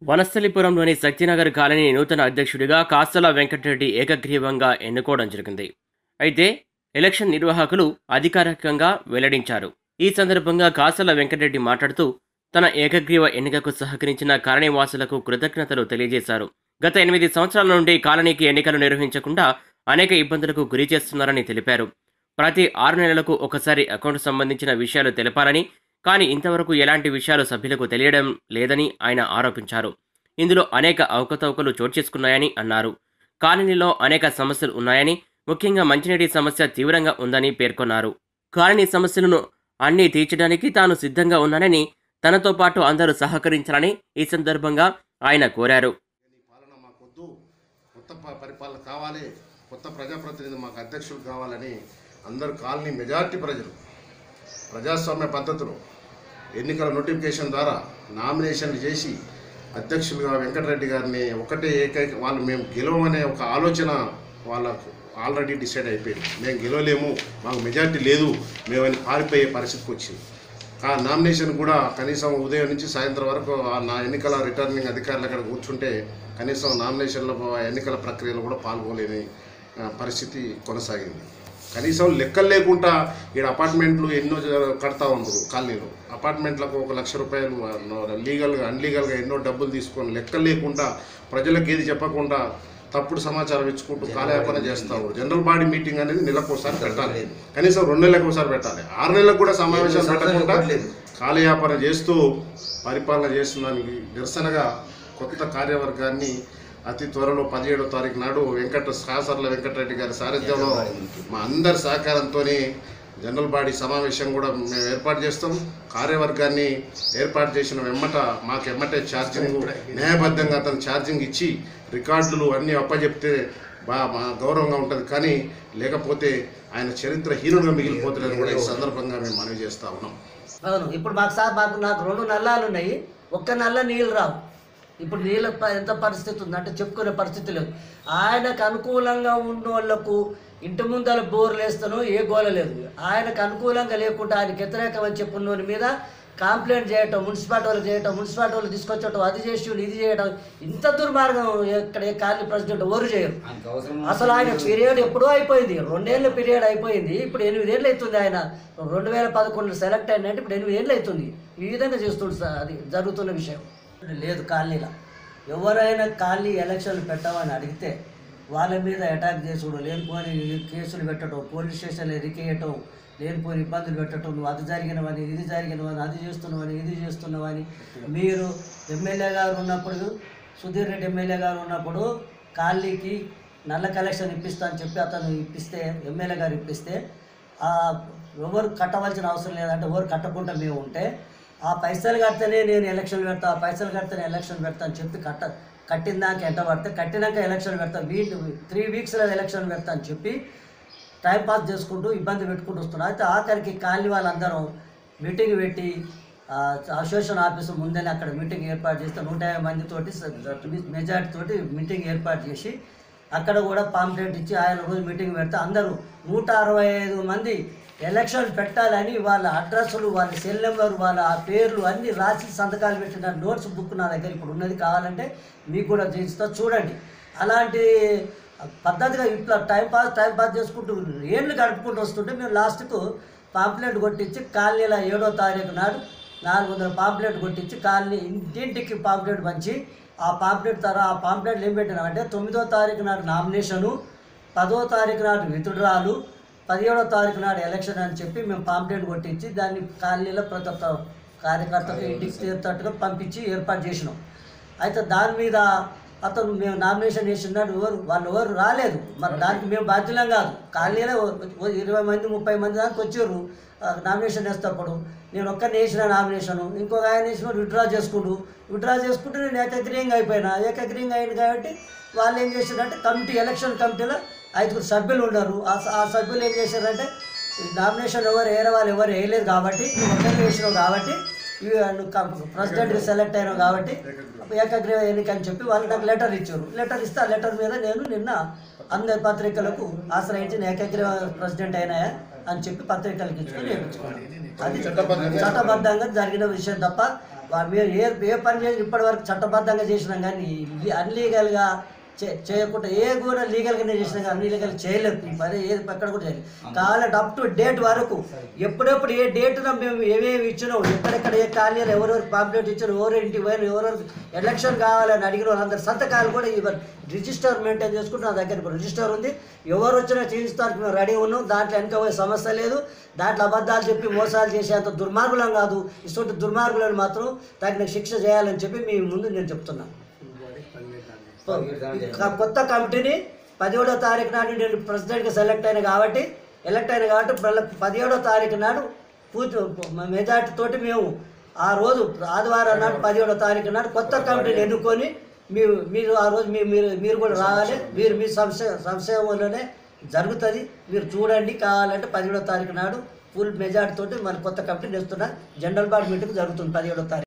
వనస్థలిపురంలోని శక్తినగర్ colony నూతన అధ్యక్షుడిగా కాస్తల వెంకటరెడ్డి ఏకగ్రీవంగా ఎన్నుకోవడం జరిగింది అయితే ఎలక్షన్ నిర్వాహకులు అధికారికంగా వెల్లడించారు ఈ సందర్భంగా కాస్తల వెంకటరెడ్డి మాట్లాడుతూ తన ఏకగ్రీవ ఎన్నికకు సహకరించిన కాలనీవాసులకు కృతజ్ఞతలు తెలియజేశారు గత ఎనిమిది సంవత్సరాల నుండి కాలనీకి ఎన్నికలు నిర్వహించకుండా అనేక ఇబ్బందులకు గురి చేస్తున్నారని తెలిపారు ప్రతి ఆరు నెలలకు ఒకసారి అకౌంట్ సంబంధించిన విషయాలు తెలపాలని కానీ ఇంతవరకు ఎలాంటి విషయాలు సభ్యులకు తెలియడం లేదని ఆయన ఆరోపించారు ఇందులో అనేక అవకతవకలు చోటు చేసుకున్నాయని అన్నారు కాలనీలో అనేక సమస్యలు ఉన్నాయని ముఖ్యంగా మంచినీటి సమస్య తీవ్రంగా ఉందని పేర్కొన్నారు కాలనీ సమస్యలను అన్నీ తీర్చడానికి తాను సిద్ధంగా ఉన్నానని తనతో పాటు అందరూ సహకరించాలని ఈ సందర్భంగా ఆయన కోరారు ఈ పాలన మాకొద్దు కొత్త ప- పరిపాలన కావాలి కొత్త ప్రజాప్రతినిధి మాకు అధ్యక్షులు కావాలని అందరు కాలనీ మెజార్టీ ప్రజలు ప్రజాస్వామ్య పద్ధతిలో ఎన్నికల నోటిఫికేషన్ ద్వారా నామినేషన్లు చేసి అధ్యక్షులుగా వెంకటరెడ్డి గారిని ఒకటే ఏకైక వాళ్ళు మేము గెలవమనే ఒక ఆలోచన వాళ్ళకు ఆల్రెడీ డిసైడ్ అయిపోయింది మేము గెలవలేము మాకు మెజార్టీ లేదు మేమని పారిపోయే పరిస్థితికి వచ్చింది ఆ నామినేషన్ కూడా కనీసం ఉదయం నుంచి సాయంత్రం వరకు ఆ నా ఎన్నికల రిటర్నింగ్ అధికారులు అక్కడ కూర్చుంటే కనీసం నామినేషన్ల ఎన్నికల ప్రక్రియలో కూడా పాల్గొలేని ఆ, పరిస్థితి కొనసాగింది కనీసం లెక్కలు లేకుండా ఇక్కడ అపార్ట్మెంట్లు ఎన్నో జ- కడతా ఉంటారు కాలనీలో అపార్ట్మెంట్లకు ఒక లక్ష రూపాయలు ఆ, లీగల్గా అన్లీగల్గా ఎన్నో డబ్బులు తీసుకొని లెక్కలు లేకుండా ప్రజలకు ఏది చెప్పకుండా తప్పుడు సమాచారం ఇచ్చుకుంటూ కాలయాపన చేస్తారు జనరల్ బాడీ మీటింగ్ అనేది నెలకు ఒకసారి పెట్టాలి కనీసం రెండు నెలలకు ఒకసారి పెట్టాలి ఆరు నెలలకు కూడా సమావేశాలు పెట్టకుండా కాలయాపన చేస్తూ పరిపాలన చేస్తున్నానికి నిరసనగా కొత్త కార్యవర్గాన్ని అతి త్వరలో పదిహేడో తారీఖు నాడు వెంకట సాసర్ల వెంకటరెడ్డి గారి సారథ్యంలో మా అందరి సహకారంతో జనరల్ బాడీ సమావేశం కూడా మేము ఏర్పాటు చేస్తాం కార్యవర్గాన్ని ఏర్పాటు చేసిన వెమ్మట మాకు ఎమ్మటే ఛార్జింగ్ న్యాయబద్ధంగా అతను ఛార్జింగ్ ఇచ్చి రికార్డులు అన్నీ అప్పచెప్తే బా మా గౌరవంగా ఉంటుంది కానీ లేకపోతే ఆయన చరిత్ర హీనుడుగా మిగిలిపోతుందని కూడా ఈ సందర్భంగా మేము మనవి చేస్తా ఉన్నాం అవును ఇప్పుడు మాకు సార్ మాకు నాకు రెండు నల్లాలు ఉన్నాయి ఒక్క నల్ల నీళ్ళు రావు ఇప్పుడు నీళ్ళ ప- ఎంత పరిస్థితి ఉందంటే చెప్పుకునే పరిస్థితి లేదు ఆయనకు అనుకూలంగా ఉన్న వాళ్ళకు ఇంటి ముందర బోర్లు వేస్తాను ఏ గోల లేదు ఆయనకు అనుకూలంగా లేకుండా ఆయనకు వ్యతిరేకం అని చెప్పిన మీద కంప్లైంట్ చేయటం మున్సిపాలిటీ వాళ్ళు చేయటం మున్సిపాలిటీ వాళ్ళు తీసుకొచ్చటం అది చేసి ఇది చేయటం ఇంత దుర్మార్గం ఇక్కడ ఏ కాలనీ ప్రెసిడెంట్ ఎవరు చేయరు అసలు ఆయన పీరియడ్ ఎప్పుడో అయిపోయింది రెండేళ్ళ పీరియడ్ అయిపోయింది ఇప్పుడు ఎనిమిదేళ్ళు అవుతుంది ఆయన రెండు వేల పదకొండులో సెలెక్ట్ అయినంటే ఇప్పుడు ఎనిమిదేళ్ళు అవుతుంది ఈ విధంగా చేస్తుంది సార్ అది జరుగుతున్న విషయం లేదు కాలనీలో ఎవరైనా కాలనీ ఎలక్షన్లు పెట్టమని అడిగితే వాళ్ళ మీద అటాక్ చేసుడు లేనిపోని కేసులు పెట్టడం పోలీస్ స్టేషన్లో ఎరికేయటం లేనిపోని ఇబ్బందులు పెట్టడం నువ్వు అది జరిగినవని ఇది జరిగినవని అది చేస్తున్నావని ఇది చేస్తున్నావని మీరు ఎమ్మెల్యే గారు ఉన్నప్పుడు సుధీర్ రెడ్డి ఎమ్మెల్యే గారు ఉన్నప్పుడు కాలనీకి నల్ల కలెక్షన్ ఇప్పిస్తా అని చెప్పి అతను ఇప్పిస్తే ఎమ్మెల్యే గారు ఇప్పిస్తే ఆ ఎవరు కట్టవలసిన అవసరం లేదంటే ఎవరు కట్టకుండా మేము ఉంటే ఆ పైసలు కడితేనే నేను ఎలక్షన్ పెడతా ఆ పైసలు కడితేనే ఎలక్షన్ పెడతా అని చెప్పి కట్ట కట్టిన దాకా ఎంట పడితే కట్టినాక ఎలక్షన్ పెడతా వీ త్రీ వీక్స్లో ఎలక్షన్ పెడతా అని చెప్పి టైం పాస్ చేసుకుంటూ ఇబ్బంది పెట్టుకుంటూ వస్తున్నారు అయితే ఆఖరికి కాలనీ వాళ్ళందరం మీటింగ్ పెట్టి ఆ, అసోసియేషన్ ఆఫీసు ముందే అక్కడ మీటింగ్ ఏర్పాటు చేస్తే నూట యాభై మందితోటి మెజార్టీ తోటి మీటింగ్ ఏర్పాటు చేసి అక్కడ కూడా పాంప్లెట్ ఇచ్చి ఆయన రోజు మీటింగ్ పెడితే అందరూ నూట అరవై ఐదు మంది ఎలక్షన్ పెట్టాలని వాళ్ళ అడ్రస్లు వాళ్ళ సెల్ నెంబర్ వాళ్ళ ఆ పేర్లు అన్నీ రాసి సంతకాలు పెట్టిన నోట్స్ బుక్ నా దగ్గర ఇప్పుడు ఉన్నది కావాలంటే మీకు కూడా చేస్తా చూడండి అలాంటి పద్ధతిగా ఇట్లా టైం పాస్ టైం పాస్ చేసుకుంటూ ఏళ్ళు గడుపుకుంటూ వస్తుంటే మేము లాస్ట్కు పాంప్లెట్ కొట్టించి కాలనీల ఏడో తారీఖు నాడు నాలుగు వందల పాంప్లెట్ కొట్టించి కాలనీ ఇంటింటికి పాంప్లెట్ పంచి ఆ పాంప్లెట్ తర్వాత ఆ పాంప్లెట్లు ఏం పెట్టినామంటే తొమ్మిదో తారీఖు నాడు నామినేషను పదో తారీఖు నాడు విత్డ్రాలు పదిహేడో తారీఖు నాడు ఎలక్షన్ అని చెప్పి మేము పాంప్లెట్ కొట్టించి దాన్ని కాలనీలో ప్రతి ఒక్క కార్యకర్తకు ఇంటికి తీరుతట్టుగా పంపించి ఏర్పాటు చేసినాం అయితే దాని మీద అతను మేము నామినేషన్ చేసినాడు ఎవరు వాళ్ళు ఎవరు రాలేదు మరి దానికి మేము బాధ్యులం కాదు కాలనీలో ఓ- ఓ ఇరవై మంది ముప్పై మంది దానికి వచ్చారు ఆ, నామినేషన్ వేసేటప్పుడు నేను ఒక్కరిని వేసిన నామినేషన్ ఇంకొక ఆయన వేసిన విత్డ్రా చేసుకుంటూ విత్డ్రా చేసుకుంటూ నేను ఏకగ్రీయంగా అయిపోయినా ఏకగ్రీయంగా అయింది కాబట్టి వాళ్ళు ఏం చేశారంటే కమిటీ ఎలక్షన్ కమిటీలో ఐదుగురు సభ్యులు ఉన్నారు ఆ స- ఆ సభ్యులు ఏం చేశారంటే ఈ నామినేషన్ ఎవరు వేరే వాళ్ళు ఎవరు వేయలేదు కాబట్టి నువ్వు ఒక్కరిని వేసినావు కాబట్టి ఇవి నువ్వు కం- ప్రెసిడెంట్గా సెలెక్ట్ అయినావు కాబట్టి ఏకగ్రీవ ఎన్నిక అని చెప్పి వాళ్ళు నాకు లెటర్ ఇచ్చారు లెటర్ ఇస్తే ఆ లెటర్ మీద నేను నిన్న అందరి పత్రికలకు ఆశ్రయించి నేను ఏకగ్రీవ ప్రెసిడెంట్ అయినాయా అని చెప్పి పత్రికలకు ఇచ్చుకొని వేయించుకున్నాను అది చట్టబద్ధంగా జరిగిన విషయం తప్ప వా- మీరు ఏ ఏ పని చేసి ఇప్పటి వరకు చట్టబద్ధంగా చేసినాం కానీ అన్లీగల్గా చే చేయకుండా ఏ కూడా లీగల్గానే చేసినా కానీ అన్లీగల్ చేయలేదు ఈ పని ఏది ఎక్కడ కూడా చేయలేదు కావాలంటే అప్ టు డేట్ వరకు ఎప్పుడెప్పుడు ఏ డేటున మేము ఏమేమి ఇచ్చినాం ఎక్కడెక్కడ ఏ ఖాళీలు ఎవరెవరు పాంప్లెట్ ఇచ్చారు ఎవరు ఇంటికి పోయిన ఎవరెవరు ఎలక్షన్ కావాలని అడిగిన వాళ్ళందరి సంతకాలు కూడా ఇవ్వరు రిజిస్టర్ మెయింటైన్ చేసుకుంటే నా దగ్గర ఇప్పుడు రిజిస్టర్ ఉంది ఎవరు వచ్చినా చేయించడానికి మేము రెడీ ఉన్నాం దాంట్లో వెనక పోయే సమస్య లేదు దాంట్లో అబద్ధాలు చెప్పి మోసాలు చేసేంత దుర్మార్గులం కాదు ఇటువంటి దుర్మార్గులను మాత్రం తగిన శిక్ష చేయాలని చెప్పి మీ ముందు నేను చెప్తున్నాను క- కొత్త కమిటీని పదిహేడో తారీఖు నాడు నేను ప్రెసిడెంట్గా సెలెక్ట్ అయినా కాబట్టి ఎలక్ట్ అయినా కాబట్టి ప్ర- పదిహేడో తారీఖు నాడు పూర్తి మెజార్టీ తోటి మేము ఆ రోజు ఆదివారం నాడు పదిహేడో తారీఖు నాడు కొత్త కమిటీని ఎన్నుకొని మీరు మీరు ఆ రోజు మీ- మీరు మీరు కూడా రావాలి మీరు మీ సంశయ సంశయంలోనే జరుగుతుంది మీరు చూడండి కావాలంటే పదిహేడో తారీఖు నాడు ఫుల్ మెజార్టీ తోటి మరి కొత్త కమిటీని వేస్తున్నా జనరల్ బాడీ మీటింగ్ జరుగుతుంది పదిహేడో తారీఖు